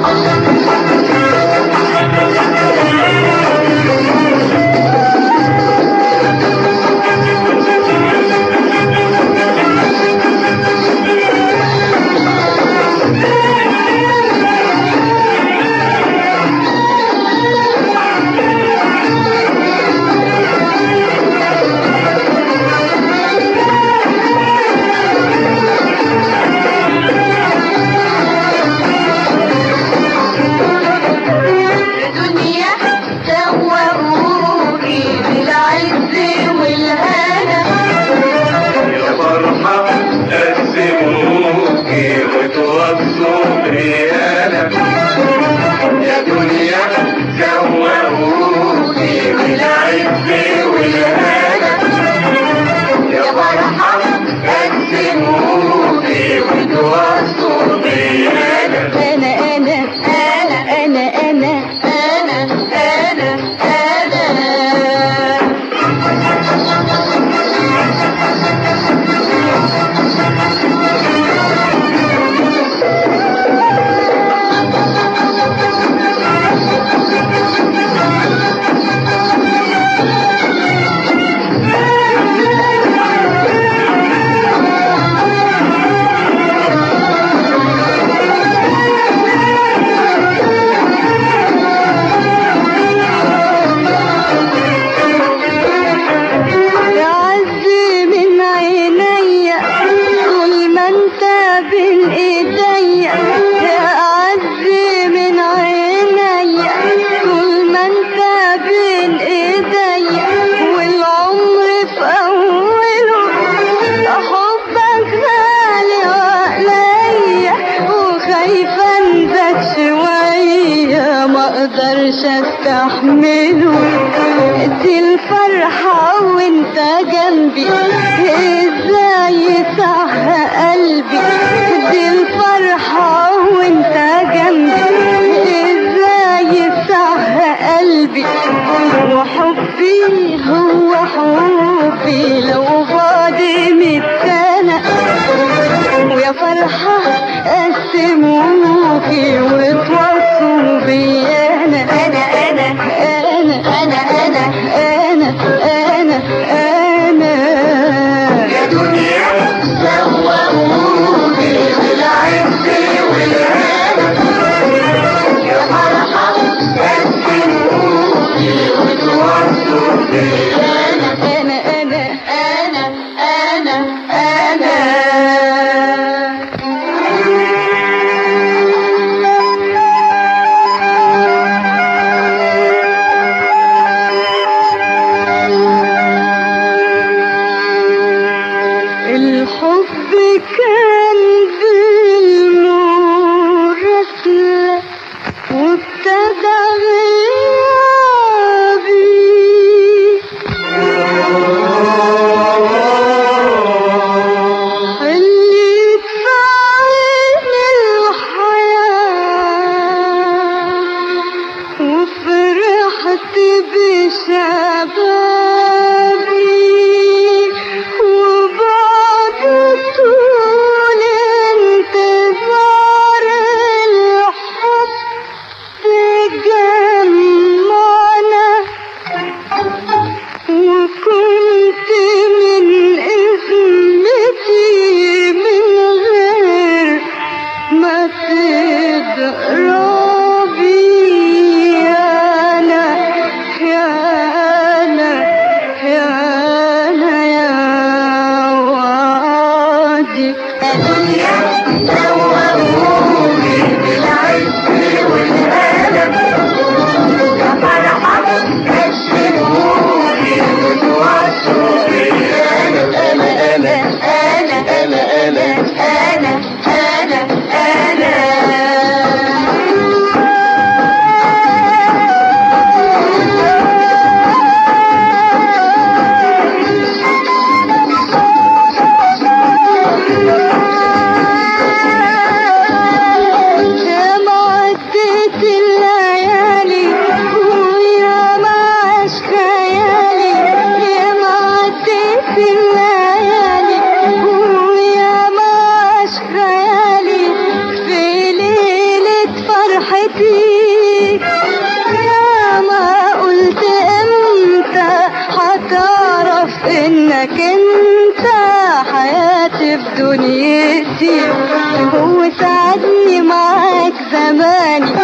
دنيا دوروكي بالعز والهنا يا فرحة قسموكي وتوصوا ريالة يا دنيا زوقوكي بالعز والهنا يا فرحة قسموكي وتوصوا ريالة أنا أنا أنا أنا أنا أنا أنا أنا يعز من عيني طول ما انت بين ايديا يعز من عيني طول ما انت بين ايديا والعمر في اوله حبك غالي عليا وخايفه انزك شويه ما اقدرش استحمله دي الفرحة وانت جنبي ازاي صح قلبي دي الفرحة وانت جنبي ازاي صح قلبي وحبي هو حبي لو فاضي مية سنة ويا فرحة قسموكي وتوصوا بي أنا أنا أنا أنا أنا أنا أنا أنا أنا يا دنيا زوقوكي بالعز والهنا يا فرحة قسموكي وتوصوا ريالة أنا أنا أنا أنا أنا الحب كان بالمراسلة وابتدى غيابي خليك في عين الحياة وفرحت بشبابي وبعد طول انتظار الحب تجمعنا وكنت من اسمتي من غير ما تقربي انا يا انا يا انا يا وعدي دنيا زوقوكي بالعز والهنا يا فرحة قسموكي وتوصوا ريالة انا انا انا انا انا انا انا انا دنيتي يا ما قلت امتى هتعرف انك انت حياتي في دنيتي وساعدني معاك زماني